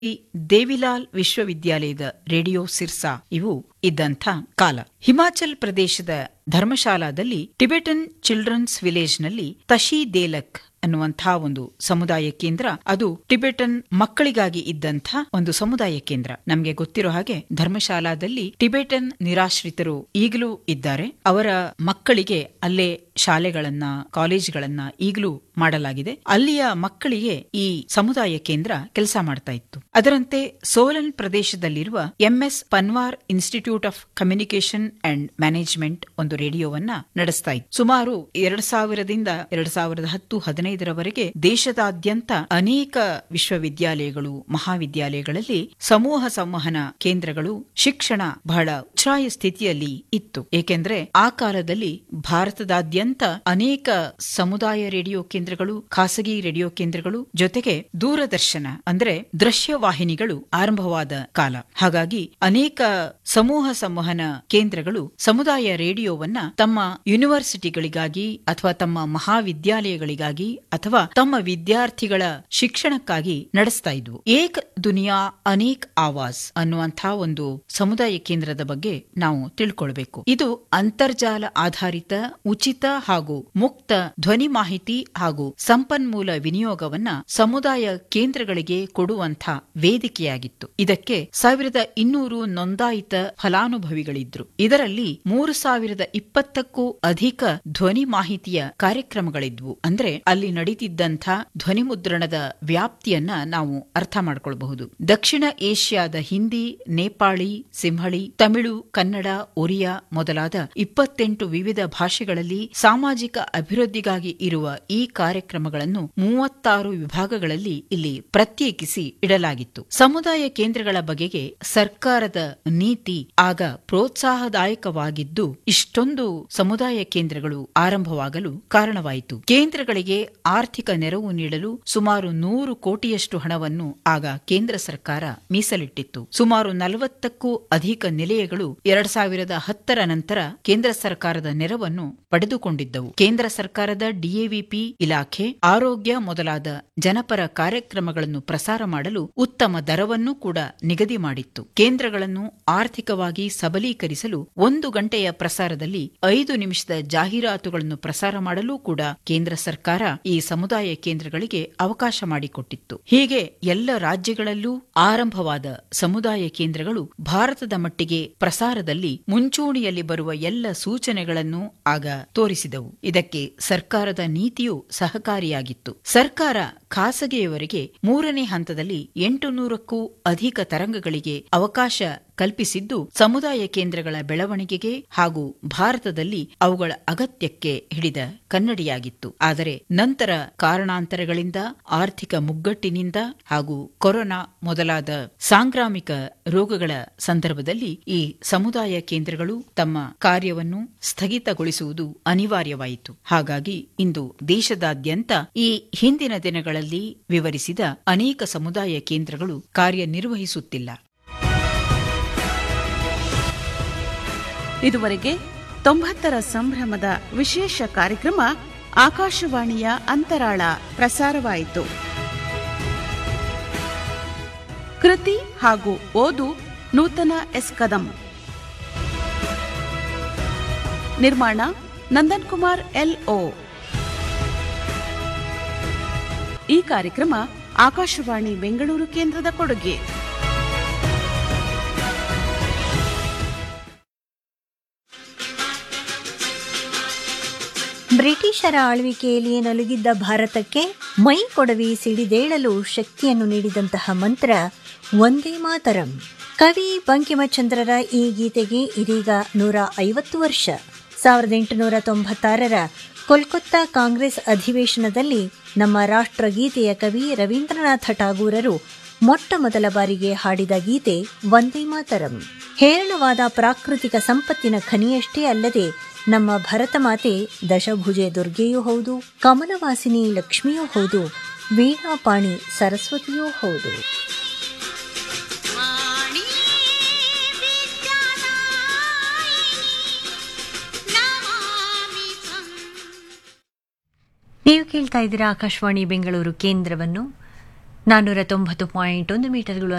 ಈ ದೇವಿಲಾಲ್ ವಿಶ್ವವಿದ್ಯಾಲಯದ ರೇಡಿಯೋ ಸಿರ್ಸಾ ಇವು ಇದ್ದಂಥ ಕಾಲ ಹಿಮಾಚಲ್ ಪ್ರದೇಶದ ಧರ್ಮಶಾಲಾದಲ್ಲಿ ಟಿಬೆಟನ್ ಚಿಲ್ಡ್ರನ್ಸ್ ವಿಲೇಜ್ನಲ್ಲಿ ತಶಿ ದೇಲಕ್ ಅನ್ನುವಂತಹ ಒಂದು ಸಮುದಾಯ ಕೇಂದ್ರ ಅದು ಟಿಬೆಟನ್ ಮಕ್ಕಳಿಗಾಗಿ ಇದ್ದಂಥ ಒಂದು ಸಮುದಾಯ ಕೇಂದ್ರ ನಮಗೆ ಗೊತ್ತಿರೋ ಹಾಗೆ ಧರ್ಮಶಾಲಾದಲ್ಲಿ ಟಿಬೆಟನ್ ನಿರಾಶ್ರಿತರು ಈಗಲೂ ಇದ್ದಾರೆ ಅವರ ಮಕ್ಕಳಿಗೆ ಅಲ್ಲೇ ಶಾಲೆಗಳನ್ನ ಕಾಲೇಜ್ಗಳನ್ನ ಈಗಲೂ ಮಾಡಲಾಗಿದೆ ಅಲ್ಲಿಯ ಮಕ್ಕಳಿಗೆ ಈ ಸಮುದಾಯ ಕೇಂದ್ರ ಕೆಲಸ ಮಾಡ್ತಾ ಇತ್ತು ಅದರಂತೆ ಸೋಲನ್ ಪ್ರದೇಶದಲ್ಲಿರುವ MS Panwar institute of communication and management ಒಂದು ರೇಡಿಯೋವನ್ನ ನಡೆಸ್ತಾ ಇತ್ತು ಸುಮಾರು ಎರಡ್ ಸಾವಿರದಿಂದ ಎರಡ್ ಸಾವಿರದ ಹತ್ತು ಹದಿನೈದರವರೆಗೆ ದೇಶದಾದ್ಯಂತ ಅನೇಕ ವಿಶ್ವವಿದ್ಯಾಲಯಗಳು ಮಹಾವಿದ್ಯಾಲಯಗಳಲ್ಲಿ ಸಮೂಹ ಸಂವಹನ ಕೇಂದ್ರಗಳು ಶಿಕ್ಷಣ ಬಹಳ ಉಚ್ಛ್ರಾಯ ಸ್ಥಿತಿಯಲ್ಲಿ ಇತ್ತು ಏಕೆಂದ್ರೆ ಆ ಕಾಲದಲ್ಲಿ ಭಾರತದಾದ್ಯಂತ ಅನೇಕ ಸಮುದಾಯ ರೇಡಿಯೋ ಕೇಂದ್ರಗಳು ಖಾಸಗಿ ರೇಡಿಯೋ ಕೇಂದ್ರಗಳು ಜೊತೆಗೆ ದೂರದರ್ಶನ ಅಂದ್ರೆ ದೃಶ್ಯ ವಾಹಿನಿಗಳು ಆರಂಭವಾದ ಕಾಲ ಹಾಗಾಗಿ ಅನೇಕ ಸಮೂಹ ಸಂವಹನ ಕೇಂದ್ರಗಳು ಸಮುದಾಯ ರೇಡಿಯೋವನ್ನ ತಮ್ಮ ಯೂನಿವರ್ಸಿಟಿಗಳಿಗಾಗಿ ಅಥವಾ ತಮ್ಮ ಮಹಾವಿದ್ಯಾಲಯಗಳಿಗಾಗಿ ಅಥವಾ ತಮ್ಮ ವಿದ್ಯಾರ್ಥಿಗಳ ಶಿಕ್ಷಣಕ್ಕಾಗಿ ನಡೆಸ್ತಾ ಇದ್ವು ಏಕ್ ದುನಿಯಾ ಅನೇಕ್ ಆವಾಸ್ ಅನ್ನುವಂತಹ ಒಂದು ಸಮುದಾಯ ಕೇಂದ್ರದ ಬಗ್ಗೆ ನಾವು ತಿಳ್ಕೊಳ್ಬೇಕು ಇದು ಅಂತರ್ಜಾಲ ಆಧಾರಿತ ಉಚಿತ ಹಾಗೂ ಮುಕ್ತ ಧ್ವನಿ ಮಾಹಿತಿ ಹಾಗೂ ಸಂಪನ್ಮೂಲ ವಿನಿಯೋಗವನ್ನ ಸಮುದಾಯ ಕೇಂದ್ರಗಳಿಗೆ ಕೊಡುವಂತ ವೇದಿಕೆಯಾಗಿತ್ತು ಇದಕ್ಕೆ ಸಾವಿರದ ಇನ್ನೂರು ನೋಂದಾಯಿತ ಫಲಾನುಭವಿಗಳಿದ್ರು ಇದರಲ್ಲಿ ಮೂರು ಸಾವಿರದ ಇಪ್ಪತ್ತಕ್ಕೂ ಅಧಿಕ ಧ್ವನಿ ಮಾಹಿತಿಯ ಕಾರ್ಯಕ್ರಮಗಳಿದ್ವು ಅಂದ್ರೆ ಅಲ್ಲಿ ನಡೀತಿದ್ದಂಥ ಧ್ವನಿ ಮುದ್ರಣದ ವ್ಯಾಪ್ತಿಯನ್ನ ನಾವು ಅರ್ಥ ಮಾಡ್ಕೊಳ್ಬಹುದು ದಕ್ಷಿಣ ಏಷ್ಯಾದ ಹಿಂದಿ ನೇಪಾಳಿ ಸಿಂಹಳಿ ತಮಿಳು ಕನ್ನಡ ಒರಿಯಾ ಮೊದಲಾದ ಇಪ್ಪತ್ತೆಂಟು ವಿವಿಧ ಭಾಷೆಗಳಲ್ಲಿ ಸಾಮಾಜಿಕ ಅಭಿವೃದ್ಧಿಗಾಗಿ ಇರುವ ಈ ಕಾರ್ಯಕ್ರಮಗಳನ್ನು ಮೂವತ್ತಾರು ವಿಭಾಗಗಳಲ್ಲಿ ಇಲ್ಲಿ ಪ್ರತ್ಯೇಕಿಸಿ ಇಡಲಾಗಿತ್ತು ಸಮುದಾಯ ಕೇಂದ್ರಗಳ ಬಗೆಗೆ ಸರ್ಕಾರದ ನೀತಿ ಆಗ ಪ್ರೋತ್ಸಾಹದಾಯಕವಾಗಿದ್ದು ಇಷ್ಟೊಂದು ಸಮುದಾಯ ಕೇಂದ್ರಗಳು ಆರಂಭವಾಗಲು ಕಾರಣವಾಯಿತು ಕೇಂದ್ರಗಳಿಗೆ ಆರ್ಥಿಕ ನೆರವು ನೀಡಲು ಸುಮಾರು ನೂರು ಕೋಟಿಯಷ್ಟು ಹಣವನ್ನು ಆಗ ಕೇಂದ್ರ ಸರ್ಕಾರ ಮೀಸಲಿಟ್ಟಿತ್ತು ಸುಮಾರು ನಲವತ್ತಕ್ಕೂ ಅಧಿಕ ನಿಲಯಗಳು ಎರಡ್ ಸಾವಿರದ ಹತ್ತರ ನಂತರ ಕೇಂದ್ರ ಸರ್ಕಾರದ ನೆರವನ್ನು ಪಡೆದುಕೊಂಡಿದ್ದವು ಕೇಂದ್ರ ಸರ್ಕಾರದ ಡಿಎವಿಪಿ ಇಲಾಖೆ ಆರೋಗ್ಯ ಮೊದಲಾದ ಜನಪರ ಕಾರ್ಯಕ್ರಮಗಳನ್ನು ಪ್ರಸಾರ ಮಾಡಲು ಉತ್ತಮ ದರವನ್ನು ಕೂಡ ನಿಗದಿ ಮಾಡಿತ್ತು ಕೇಂದ್ರಗಳನ್ನು ಆರ್ಥಿಕವಾಗಿ ಸಬಲೀಕರಿಸಲು ಒಂದು ಗಂಟೆಯ ಪ್ರಸಾರದಲ್ಲಿ ಐದು ನಿಮಿಷದ ಜಾಹೀರಾತುಗಳನ್ನು ಪ್ರಸಾರ ಮಾಡಲು ಕೂಡ ಕೇಂದ್ರ ಸರ್ಕಾರ ಈ ಸಮುದಾಯ ಕೇಂದ್ರಗಳಿಗೆ ಅವಕಾಶ ಮಾಡಿಕೊಟ್ಟಿತ್ತು ಹೀಗೆ ಎಲ್ಲ ರಾಜ್ಯಗಳಲ್ಲೂ ಆರಂಭವಾದ ಸಮುದಾಯ ಕೇಂದ್ರಗಳು ಭಾರತದ ಮಟ್ಟಿಗೆ ಪ್ರಸಾರದಲ್ಲಿ ಮುಂಚೂಣಿಯಲ್ಲಿ ಬರುವ ಎಲ್ಲ ಸೂಚನೆಗಳನ್ನು ಆಗ ತೋರಿಸಿದವು ಇದಕ್ಕೆ ಸರ್ಕಾರದ ನೀತಿಯು ಸಹಕಾರಿಯಾಗಿತ್ತು ಸರ್ಕಾರ ಖಾಸಗಿಯವರಿಗೆ ಮೂರನೇ ಹಂತದಲ್ಲಿ ಎಂಟು ನೂರಕ್ಕೂ ಅಧಿಕ ತರಂಗಗಳಿಗೆ ಅವಕಾಶ ಕಲ್ಪಿಸಿದ್ದು ಸಮುದಾಯ ಕೇಂದ್ರಗಳ ಬೆಳವಣಿಗೆಗೆ ಹಾಗೂ ಭಾರತದಲ್ಲಿ ಅವುಗಳ ಅಗತ್ಯಕ್ಕೆ ಹಿಡಿದ ಕನ್ನಡಿಯಾಗಿತ್ತು ಆದರೆ ನಂತರ ಕಾರಣಾಂತರಗಳಿಂದ ಆರ್ಥಿಕ ಮುಗ್ಗಟ್ಟಿನಿಂದ ಹಾಗೂ ಕೊರೋನಾ ಮೊದಲಾದ ಸಾಂಕ್ರಾಮಿಕ ರೋಗಗಳ ಸಂದರ್ಭದಲ್ಲಿ ಈ ಸಮುದಾಯ ಕೇಂದ್ರಗಳು ತಮ್ಮ ಕಾರ್ಯವನ್ನು ಸ್ಥಗಿತಗೊಳಿಸುವುದು ಅನಿವಾರ್ಯವಾಯಿತು ಹಾಗಾಗಿ ಇಂದು ದೇಶದಾದ್ಯಂತ ಈ ಹಿಂದಿನ ದಿನಗಳಲ್ಲಿ ವಿವರಿಸಿದ ಅನೇಕ ಸಮುದಾಯ ಕೇಂದ್ರಗಳು ಕಾರ್ಯನಿರ್ವಹಿಸುತ್ತಿಲ್ಲ ಇದುವರೆಗೆ ತೊಂಬತ್ತರ ಸಂಭ್ರಮದ ವಿಶೇಷ ಕಾರ್ಯಕ್ರಮ ಆಕಾಶವಾಣಿಯ ಅಂತರಾಳ ಪ್ರಸಾರವಾಯಿತು ಕೃತಿ ಹಾಗೂ ಓದು ನೂತನ ಎಸ್ ಕದಂ ನಿರ್ಮಾಣ ನಂದನ್ ಕುಮಾರ್ ಎಲ್ಒ ಈ ಕಾರ್ಯಕ್ರಮ ಆಕಾಶವಾಣಿ ಬೆಂಗಳೂರು ಕೇಂದ್ರದ ಕೊಡುಗೆ ಬ್ರಿಟಿಷರ ಆಳ್ವಿಕೆಯಲ್ಲಿ ನಲುಗಿದ್ದ ಭಾರತಕ್ಕೆ ಮೈ ಕೊಡವಿ ಸಿಡಿದೇಳಲು ಶಕ್ತಿಯನ್ನು ನೀಡಿದಂತಹ ಮಂತ್ರ ಒಂದೇ ಮಾತರಂ ಕವಿ ಬಂಕಿಮಚಂದ್ರರ ಈ ಗೀತೆಗೆ ಇದೀಗ ನೂರ ಐವತ್ತು ವರ್ಷ ಸಾವಿರದ ಎಂಟುನೂರ ತೊಂಬತ್ತಾರರ ಕೋಲ್ಕತ್ತಾ ಕಾಂಗ್ರೆಸ್ ಅಧಿವೇಶನದಲ್ಲಿ ನಮ್ಮ ರಾಷ್ಟ್ರಗೀತೆಯ ಕವಿ ರವೀಂದ್ರನಾಥ ಠಾಗೂರರು ಮೊಟ್ಟ ಮೊದಲ ಬಾರಿಗೆ ಹಾಡಿದ ಗೀತೆ ವಂದೇ ಮಾತರಂ ಹೇರಳವಾದ ಪ್ರಾಕೃತಿಕ ಸಂಪತ್ತಿನ ಖನಿಯಷ್ಟೇ ಅಲ್ಲದೆ ನಮ್ಮ ಭರತ ಮಾತೆ ದಶಭುಜೆ ದುರ್ಗೆಯೂ ಹೌದು ಕಮಲವಾಸಿನಿ ಲಕ್ಷ್ಮಿಯೂ ಹೌದು ವೀಣಾಪಾಣಿ ಸರಸ್ವತಿಯೂ ಹೌದು ನೀವು ಕೇಳ್ತಾ ಇದ್ದೀರಾ ಆಕಾಶವಾಣಿ ಬೆಂಗಳೂರು ಕೇಂದ್ರವನ್ನು ನಾನ್ನೂರ ತೊಂಬತ್ತು ಪಾಯಿಂಟ್ ಒಂದು ಮೀಟರ್ಗಳು